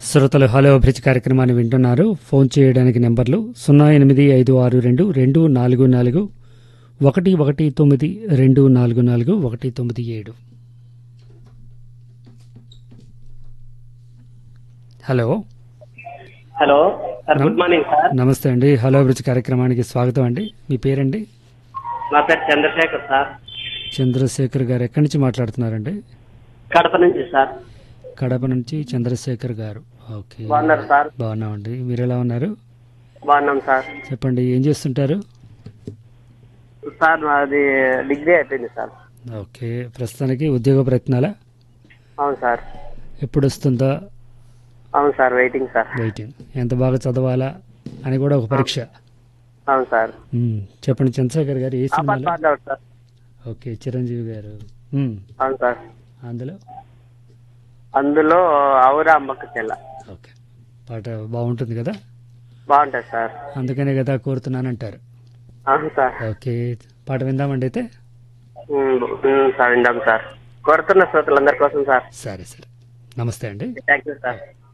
శ్రోతలు హలో అభిరుచి కార్యక్రమాన్ని వింటున్నారు ఫోన్ చేయడానికి నెంబర్లు సున్నా ఎనిమిది ఐదు ఆరు రెండు రెండు నాలుగు నాలుగు ఒకటి ఒకటి తొమ్మిది రెండు నాలుగు నాలుగు ఒకటి తొమ్మిది ఏడు hello hello sir good morning sir నమస్తే అండి హలో అభిరుచి కార్యక్రమానికి స్వాగతం అండి మీ పేరండి నా పేరు చంద్రశేఖర్ సార్ చంద్రశేఖర్ గారు ఎక్కడి నుంచి మాట్లాడుతున్నారండి కడప నుంచి సార్ కడప నుంచి చంద్రశేఖర్ గారు ఓకే బాగున్నారు సార్ బాగున్నామండి మీరు ఎలా ఉన్నారు బాగున్నాం సార్ చెప్పండి ఏం చేస్తుంటారు సార్ నాది డిగ్రీ అయిపోయింది సార్ ఓకే ప్రస్తుతానికి ఉద్యోగ ప్రయత్నాలా అవును సార్ ఎప్పుడు వస్తుందా అవును సార్ వెయిటింగ్ సార్ వెయిటింగ్ ఎంత బాగా చదవాలా అని కూడా ఒక పరీక్ష అవును సార్ మ్మ్. చెప్పండి చంద్రశేఖర్ గారు ఏ ఆపత్ సినిమాలో బాంధవుడు సార్ ఓకే చిరంజీవి గారు మ్మ్. అవును సార్ అందులో అందులో ఔరా అమ్మకు చెల్ల ఓకే పాట బాగుంటుంది కదా బాగుంటుంది సార్ అందుకనే కదా కోరుతున్నానంటారు అవును సార్ ఓకే పాట విందామండి అయితే ఉమ్, ఉమ్, సార్ విందాం సార్ కోరుతున్న శ్రోతలందరి కోసం సార్ సరే సరే నమస్తే అండి థ్యాంక్ యూ సార్